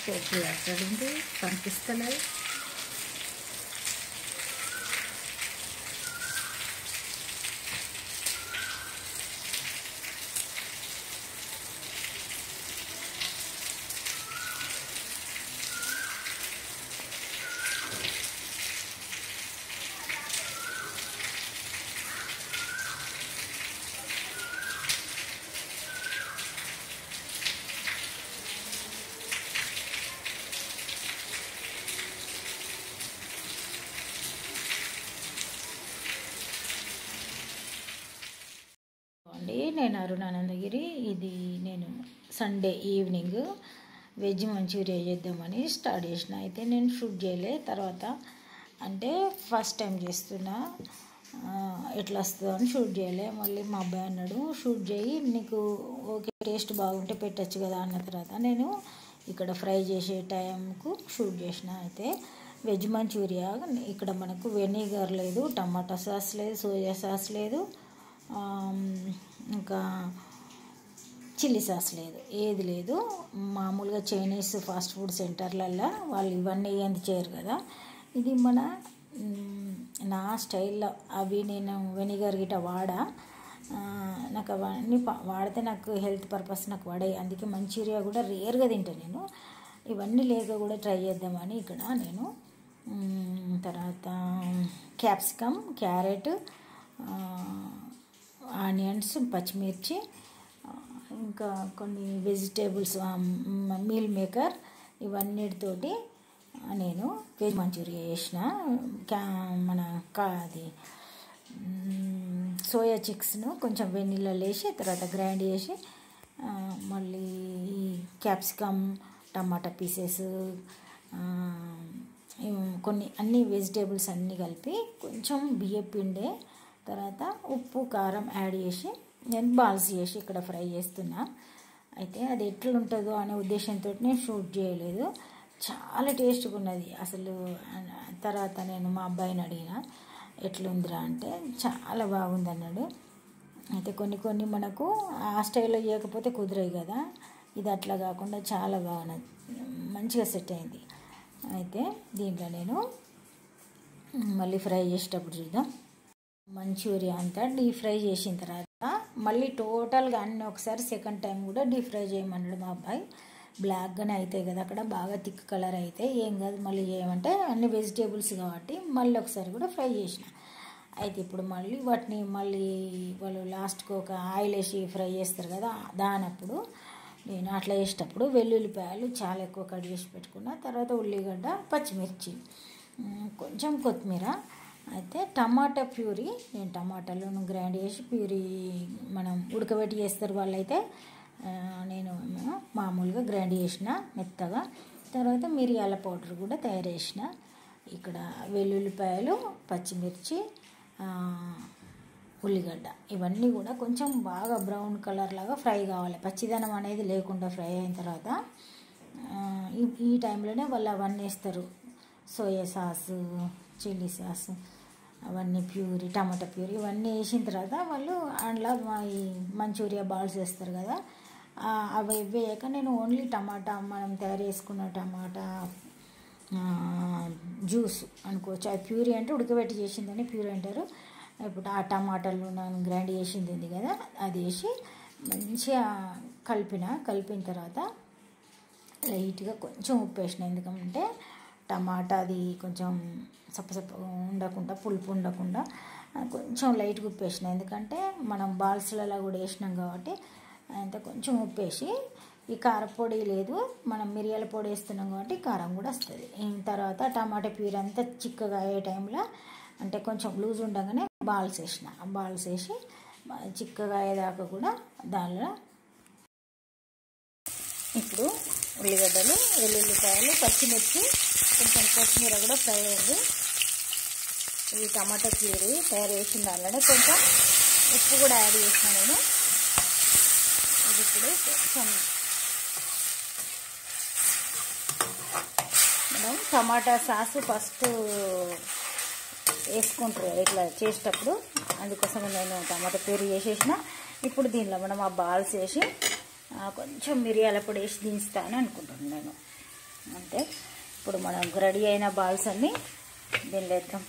పోపు ఎక్కడుంది కనిపిస్తలేదు అండి నేను అరుణానందగిరి ఇది నేను సండే ఈవినింగ్ వెజ్ మంచూరియా చేద్దామని స్టార్ట్ చేసిన అయితే నేను షూట్ చేయలే తర్వాత అంటే ఫస్ట్ టైం చేస్తున్నా ఆ, ఎట్లా వస్తుందో అని షూట్ చేయలే మళ్ళీ మా అబ్బాయి అన్నాడు షూట్ చేయి నీకు ఓకే టేస్ట్ బాగుంటే పెట్టచ్చు కదా అన్న తర్వాత నేను ఇక్కడ ఫ్రై చేసే టైంకు షూట్ చేసిన అయితే వెజ్ మంచూరియా ఇక్కడ మనకు వెనిగర్ లేదు టమాటా సాస్ లేదు సోయా సాస్ లేదు ఆమ్, ఇంకా చిల్లీ సాస్ లేదు ఏది లేదు మామూలుగా చైనీస్ ఫాస్ట్ ఫుడ్ సెంటర్లల్లో వాళ్ళు ఇవన్నీ ఏంది చేయరు కదా ఇది మన మ్, నా స్టైల్లో అవి నేను వెనిగర్ గిట వాడా ఆ, నాకు అవన్నీ ప- వాడితే నాకు హెల్త్ పర్పస్ నాకు వాడాయి అందుకే మంచూరియా కూడా రేర్గా తింటా నేను ఇవన్నీ లేక కూడా ట్రై చేద్దామని ఇక్కడ నేను మ్, తర్వాత క్యాప్సికమ్ క్యారెట్ ఆనియన్స్ పచ్చిమిర్చి ఆ, ఇంకా కొన్ని వెజిటేబుల్స్ మీల్ మేకర్ ఇవన్నిటితోటి నేను వెజ్ మంచూరియా చేసిన క్యా మన కా అది మ్, సోయా చిక్స్ను కొంచెం వెన్నీళ్ళలో వేసి తర్వాత గ్రైండ్ చేసి ఆ, మళ్ళీ ఈ క్యాప్సికమ్ టమాటా పీసెస్ కొన్ని అన్ని వెజిటేబుల్స్ అన్నీ కలిపి కొంచెం బియ్య పిండే తర్వాత ఉప్పు కారం యాడ్ చేసి నేను బాల్స్ చేసి ఇక్కడ ఫ్రై చేస్తున్నా అయితే అది ఎట్లుంటుందో అనే ఉద్దేశంతో నేను షూట్ చేయలేదు చాలా టేస్ట్గా ఉన్నది అసలు తర్వాత నేను మా అబ్బాయిని అడిగిన ఎట్లుందిరా అంటే చాలా బాగుంది అన్నాడు అయితే కొన్ని కొన్ని మనకు ఆ స్టైల్లో చేయకపోతే కుదరయి కదా ఇది అట్లా కాకుండా చాలా బాగా మంచిగా సెట్ అయింది అయితే దీంట్లో నేను మళ్ళీ ఫ్రై చేసేటప్పుడు చూద్దాం మంచూరియా అంతా డీప్ ఫ్రై చేసిన తర్వాత మళ్ళీ టోటల్గా అన్ని ఒకసారి సెకండ్ టైం కూడా డీప్ ఫ్రై చేయమన్నాడు మా అబ్బాయి బ్లాక్గానే అవుతాయి కదా అక్కడ బాగా థిక్ కలర్ అయితే ఏం కాదు మళ్ళీ చేయమంటే అన్ని వెజిటేబుల్స్ కాబట్టి మళ్ళీ ఒకసారి కూడా ఫ్రై చేసిన అయితే ఇప్పుడు మళ్ళీ వాటిని మళ్ళీ వాళ్ళు లాస్ట్కి ఒక ఆయిల్ వేసి ఫ్రై చేస్తారు కదా దానప్పుడు నేను అట్లా చేసేటప్పుడు వెల్లుల్లిపాయలు చాలా ఎక్కువ కట్ చేసి పెట్టుకున్న తర్వాత ఉల్లిగడ్డ పచ్చిమిర్చి ఉమ్, కొంచెం కొత్తిమీర అయితే టమాటా ప్యూరీ నేను టమాటాలను గ్రైండ్ చేసి ప్యూరీ మనం ఉడకబెట్టి చేస్తారు వాళ్ళైతే ఆ, నేను ఏమో మామూలుగా గ్రైండ్ చేసిన మెత్తగా తర్వాత మిరియాల పౌడర్ కూడా తయారు చేసిన ఇక్కడ వెల్లుల్లిపాయలు పచ్చిమిర్చి ఆ, ఉల్లిగడ్డ ఇవన్నీ కూడా కొంచెం బాగా బ్రౌన్ కలర్ లాగా ఫ్రై కావాలి పచ్చిదనం అనేది లేకుండా ఫ్రై అయిన తర్వాత ఆ, ఈ- ఈ టైంలోనే వాళ్ళు అవన్నీ వేస్తారు సోయా సాసు చిల్లీ సాసు అవన్నీ ప్యూరీ టమాటా ప్యూరీ ఇవన్నీ వేసిన తర్వాత వాళ్ళు అందులో మా ఈ మంచూరియా బాల్స్ వేస్తారు కదా ఆ, అవి వేయక నేను ఓన్లీ టమాటా మనం తయారు చేసుకున్న టమాటా ఆ, జ్యూస్ అనుకోవచ్చు అది ప్యూరీ అంటే ఉడకబెట్టి చేసిందని ప్యూరీ అంటారు ఇప్పుడు ఆ టమాటాలు నేను గ్రైండ్ చేసింది ఉంది కదా అది వేసి మంచిగా కలిపిన కలిపిన తర్వాత లైట్గా కొంచెం ఉప్పు వేసిన ఎందుకంటే టమాటా అది కొంచెం సప్పసప్ప ఉండకుండా పులుపు ఉండకుండా ఆ, కొంచెం లైట్గా ఉప్పు వేసిన ఎందుకంటే మనం బాల్స్లలో కూడా వేసినాం కాబట్టి అంత కొంచెం ఉప్పు వేసి ఈ కారపొడి లేదు మనం మిరియాల పొడి వేస్తున్నాం కాబట్టి కారం కూడా వస్తుంది తర్వాత టమాటా ప్యూర్ అంతా చిక్కగా అయ్యే టైంలో అంటే కొంచెం లూజ్ ఉండగానే బాల్స్ వేసిన బాల్స్ వేసి చిక్కగా అయ్యేదాకా కూడా దానిలో ఇప్పుడు ఉల్లిగడ్డలు వెల్లుల్లిపాయలు పచ్చిమిర్చి కొంచెం కొత్తిమీర కూడా ఫ్రై అయ్యింది ఈ టమాటా ప్యూరీ తయారు చేసిన దానిలోనే కొంచెం ఉప్పు కూడా యాడ్ చేసిన నేను ఇది ఇప్పుడు కొంచెం మనం టమాటా సాసు ఫస్ట్ వేసుకుంటారు ఇట్లా చేసేటప్పుడు అందుకోసం నేను టమాటా ప్యూరీ చేసేసిన ఇప్పుడు దీనిలో మనం ఆ బాల్స్ వేసి ఆ, కొంచెం మిరియాల పొడి వేసి దించుతాను అనుకుంటున్నాను నేను అంతే ఇప్పుడు మనం రెడీ అయిన బాల్స్ అన్నీ దీనిలో వేద్దాం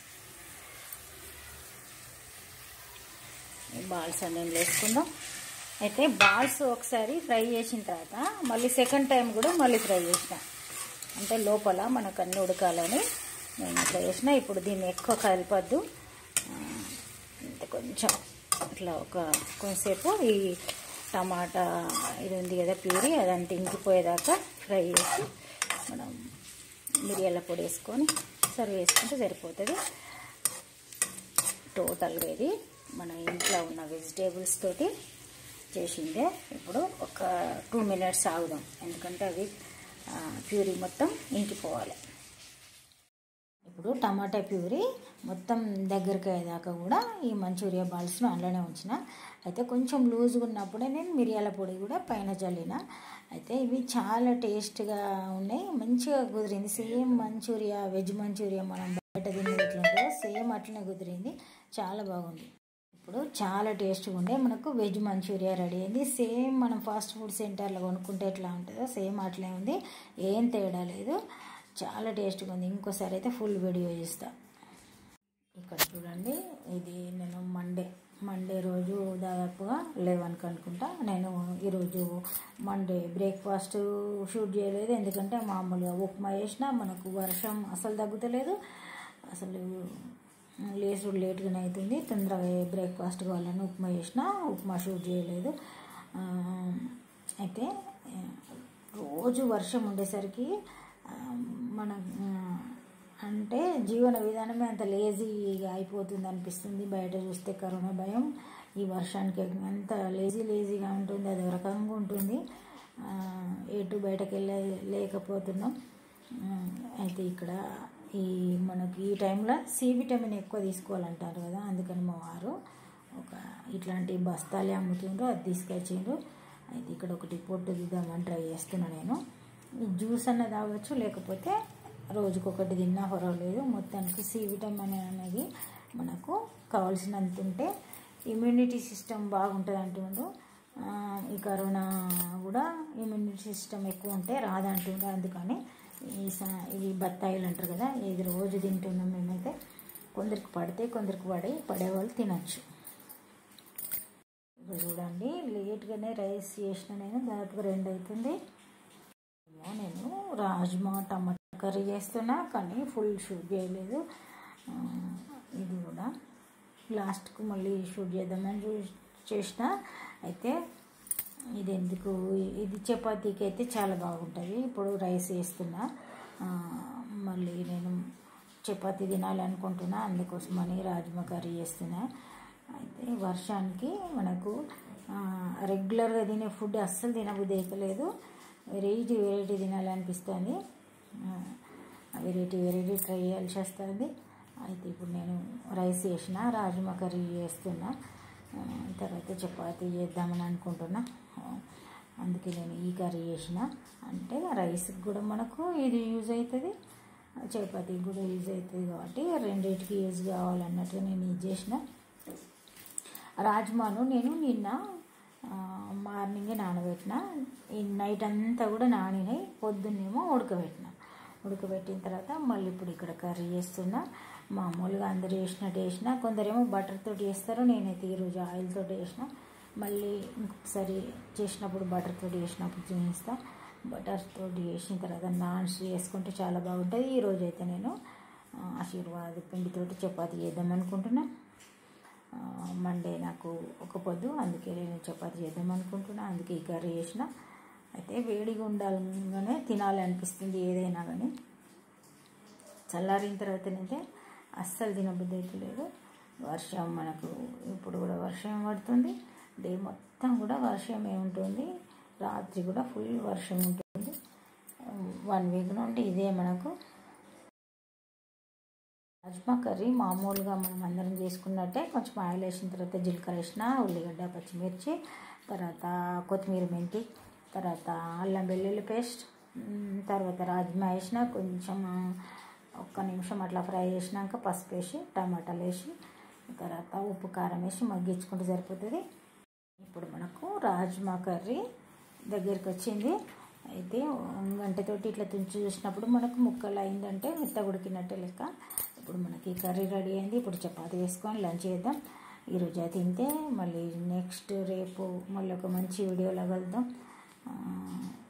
ఈ బాల్స్ అన్నీ వేసుకుందాం అయితే బాల్స్ ఒకసారి ఫ్రై చేసిన తర్వాత మళ్ళీ సెకండ్ టైం కూడా మళ్ళీ ఫ్రై చేసిన అంటే లోపల మనకు అన్ని ఉడకాలని నేను ఇట్లా చేసిన ఇప్పుడు దీన్ని ఎక్కువ కలపద్దు ఇంత కొంచెం ఇట్లా ఒక కొంచెంసేపు ఈ టమాటా ఇది ఉంది కదా ప్యూరీ అదంతా ఇంకిపోయేదాకా ఫ్రై చేసి మనం మిరియాల పొడి వేసుకొని సర్వ్ చేసుకుంటే సరిపోతుంది టోటల్గా ఇది మన ఇంట్లో ఉన్న వెజిటేబుల్స్ తోటి చేసిందే ఇప్పుడు ఒక టూ మినిట్స్ ఆగుదాం ఎందుకంటే అవి ప్యూరీ మొత్తం ఇంకిపోవాలి ఇప్పుడు టమాటా ప్యూరీ మొత్తం దగ్గరికి అయ్యేదాకా కూడా ఈ మంచూరియా బాల్స్ను అందులోనే ఉంచిన అయితే కొంచెం లూజ్గా ఉన్నప్పుడే నేను మిరియాల పొడి కూడా పైన చల్లిన అయితే ఇవి చాలా టేస్ట్గా ఉన్నాయి మంచిగా కుదిరింది సేమ్ మంచూరియా వెజ్ మంచూరియా మనం బయట తినేది ఎట్లుంటుందో సేమ్ అట్లనే కుదిరింది చాలా బాగుంది ఇప్పుడు చాలా టేస్ట్గా ఉండే మనకు వెజ్ మంచూరియా రెడీ అయింది సేమ్ మనం ఫాస్ట్ ఫుడ్ సెంటర్లో కొనుక్కుంటే ఎట్లా ఉంటుందో సేమ్ అట్లే ఉంది ఏం తేడా లేదు చాలా టేస్ట్గా ఉంది ఇంకోసారి అయితే ఫుల్ వీడియో చేస్తా ఇక్కడ చూడండి ఇది నేను మండే మండే రోజు దాదాపుగా లెవెన్కి అనుకుంటా నేను ఈరోజు మండే బ్రేక్ఫాస్ట్ షూట్ చేయలేదు ఎందుకంటే మామూలుగా ఉప్మా చేసినా మనకు వర్షం అసలు తగ్గుతలేదు అసలు లేసుడు లేట్గానే అవుతుంది తొందరగా బ్రేక్ఫాస్ట్ కావాలని ఉప్మా చేసిన ఉప్మా షూట్ చేయలేదు అయితే రోజు వర్షం ఉండేసరికి మన అంటే జీవన విధానమే అంత లేజీగా అయిపోతుంది అనిపిస్తుంది బయట చూస్తే కరోనా భయం ఈ వర్షానికి అంత లేజీ లేజీగా ఉంటుంది అది రకంగా ఉంటుంది ఎటు బయటకు వెళ్ళే లేకపోతున్నాం అయితే ఇక్కడ ఈ మనకి ఈ టైంలో సి విటమిన్ ఎక్కువ తీసుకోవాలంటారు కదా అందుకని మా వారు ఒక ఇట్లాంటి బస్తాలే అమ్ముతుండ్రు అది తీసుకొచ్చిండ్రు అయితే ఇక్కడ ఒకటి పొట్టు దిద్దామని ట్రై చేస్తున్నా నేను జ్యూస్ అన్న తాగొచ్చు లేకపోతే రోజుకొకటి తిన్నా పర్వాలేదు మొత్తానికి సి విటమిన్ అనేది మనకు కావాల్సినంత ఉంటే ఇమ్యూనిటీ సిస్టమ్ బాగుంటుంది అంటుండ్రు ఈ కరోనా కూడా ఇమ్యూనిటీ సిస్టమ్ ఎక్కువ ఉంటే రాదంటుండ్రు అందుకని ఈ ఇవి బత్తాయిలు అంటారు కదా ఇది రోజు తింటున్నాం మేమైతే కొందరికి పడితే కొందరికి పడి పడేవాళ్ళు తినచ్చు ఇప్పుడు చూడండి లేట్గానే రైస్ చేసిన నేను దాదాపుగా రెండు అవుతుంది నేను రాజ్మా టమాటా కర్రీ చేస్తున్నా కానీ ఫుల్ షూట్ చేయలేదు ఇది కూడా లాస్ట్కు మళ్ళీ షూట్ చేద్దామని చూ చేసిన అయితే ఇది ఎందుకు ఇది చపాతీకి అయితే చాలా బాగుంటుంది ఇప్పుడు రైస్ వేస్తున్నా మళ్ళీ నేను చపాతీ తినాలనుకుంటున్నా అందుకోసమని రాజ్మా కర్రీ చేస్తున్నా అయితే వర్షానికి మనకు రెగ్యులర్గా తినే ఫుడ్ అస్సలు తినబుద్ధి లేదు వెరైటీ వెరైటీ తినాలనిపిస్తుంది వెరైటీ వెరైటీ ట్రై చేయాల్సి వస్తుంది అయితే ఇప్పుడు నేను రైస్ చేసిన రాజ్మా కర్రీ చేస్తున్నా తర్వాత చపాతీ చేద్దామని అనుకుంటున్నా అందుకే నేను ఈ కర్రీ చేసిన అంటే రైస్కి కూడా మనకు ఇది యూజ్ అవుతుంది చపాతీకి కూడా యూజ్ అవుతుంది కాబట్టి రెండింటికి యూజ్ కావాలన్నట్టుగా నేను ఇది చేసిన రాజ్మాను నేను నిన్న మార్నింగే నానబెట్టిన ఈ నైట్ అంతా కూడా నానినాయి పొద్దున్నేమో ఉడకబెట్టిన ఉడకబెట్టిన తర్వాత మళ్ళీ ఇప్పుడు ఇక్కడ కర్రీ చేస్తున్నా మామూలుగా అందరు చేసినట్టు చేసిన కొందరేమో బటర్ తోటి చేస్తారు నేనైతే ఈరోజు ఆయిల్ తోటి చేసిన మళ్ళీ ఇంకొకసారి చేసినప్పుడు బటర్ తోటి చేసినప్పుడు చూపిస్తా బటర్ తోటి చేసిన తర్వాత నాన్స్ వేసుకుంటే చాలా బాగుంటుంది ఈరోజు అయితే నేను ఆశీర్వాద్ పిండితోటి చపాతీ చేద్దాం అనుకుంటున్నా మండే నాకు ఒక పొద్దు అందుకే నేను చపాతీ చేద్దాం అనుకుంటున్నా అందుకే ఈ కర్రీ చేసిన అయితే వేడిగా ఉండాలనే తినాలి అనిపిస్తుంది ఏదైనా కానీ చల్లారిన తర్వాతనైతే అస్సలు తినబుద్ధి అయితే లేదు వర్షం మనకు ఇప్పుడు కూడా వర్షం పడుతుంది డే మొత్తం కూడా వర్షమే ఉంటుంది రాత్రి కూడా ఫుల్ వర్షం ఉంటుంది వన్ వీక్ నుండి ఇదే మనకు రాజ్మా కర్రీ మామూలుగా మనం అందరం చేసుకున్నట్టే కొంచెం ఆయిల్ వేసిన తర్వాత జీలకర్ర వేసిన ఉల్లిగడ్డ పచ్చిమిర్చి తర్వాత కొత్తిమీర మెంతి తర్వాత అల్లం వెల్లుల్లి పేస్ట్ తర్వాత రాజ్మా వేసిన కొంచెం ఒక్క నిమిషం అట్లా ఫ్రై చేసినాక పసుపు వేసి టమాటాలు వేసి తర్వాత ఉప్పు కారం వేసి మగ్గించుకుంటే సరిపోతుంది ఇప్పుడు మనకు రాజ్మా కర్రీ దగ్గరికి వచ్చింది అయితే గంటతోటి ఇట్లా తుంచి చూసినప్పుడు మనకు ముక్కలు అయిందంటే మెత్తగా ఉడికినట్టే లెక్క ఇప్పుడు మనకి కర్రీ రెడీ అయింది ఇప్పుడు చపాతీ వేసుకొని లంచ్ చేద్దాం ఈరోజు అయితే తింటే మళ్ళీ నెక్స్ట్ రేపు మళ్ళీ ఒక మంచి వీడియోలో కలుద్దాం ఆ,